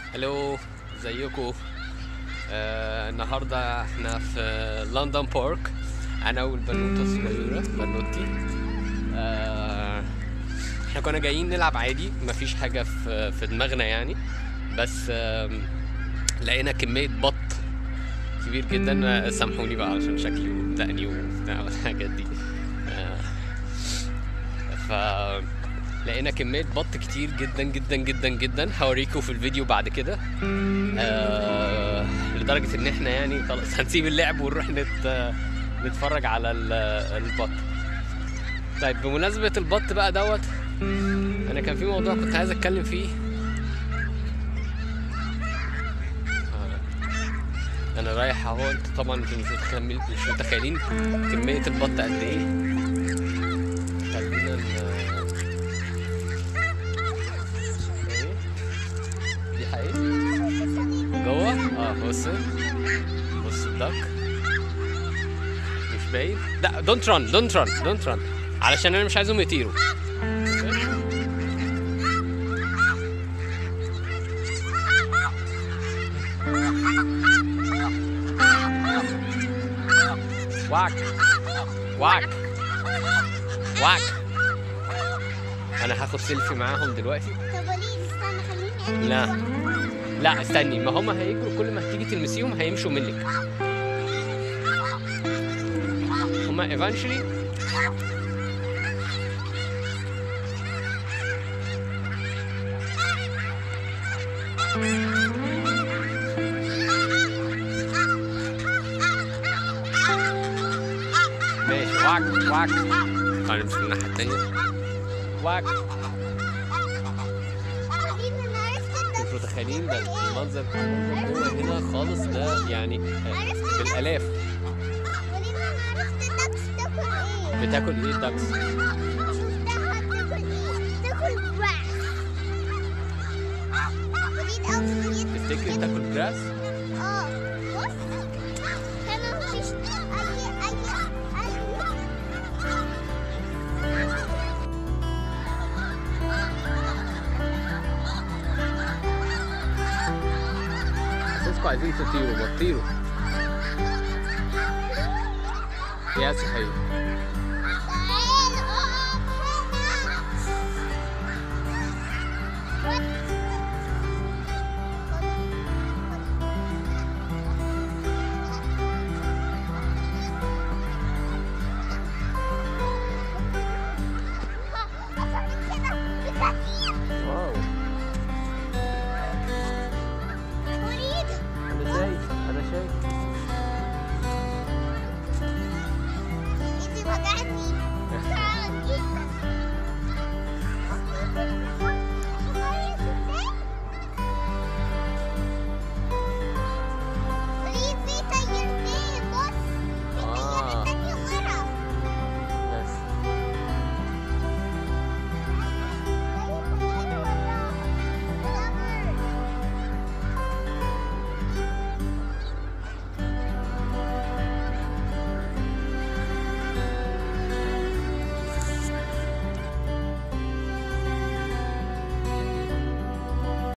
الو ازيكم آه النهارده احنا في لندن بارك انا والبنوته الصغيره بنوتي آه احنا كنا جايين نلعب عادي مفيش حاجه في في دماغنا يعني بس آم، لقينا كميه بط كبير جدا آه، سامحوني بقى عشان شكلي ودقني وبتاع والحاجات دي آه ف لقينا كمية بط كتير جدا جدا جدا جدا هوريكم في الفيديو بعد كده آه لدرجة ان احنا يعني خلاص هنسيب اللعب ونروح نت نتفرج على ال- البط طيب بمناسبة البط بقى دوت انا كان في موضوع كنت عايز اتكلم فيه آه. انا رايح اهو انتوا طبعا انتوا مش متخيلين مش متخيلين كمية البط قد ايه خلينا ن- ايه دي حقيقة جوه اه بص بص الدك مش باين لا دونت ران دونت ران دونت ران علشان انا مش عايزهم يطيروا واك واك واك انا هاخد سيلفي معاهم دلوقتي طب وليد استنى خليني لا لا استني ما هم هيجروا كل ما هتيجي تلمسيهم هيمشوا منك هم eventually ماشي واك واك تعالى نمشي من الناحية التانية واك وليد انا عرفت مش متخيلين ده المنظر المنظر جوه هنا خالص ده يعني آه، بالالاف وليد انا عرفت الدكس تاكل ايه بتاكل ايه الدكس شفتها تاكل ايه تاكل جراس وليد اول وليد تفتكر تاكل جراس اه بص كانوا مفيش اي اي اي حاسسكم عايزين تطيروا ما تطيروا يا صحيح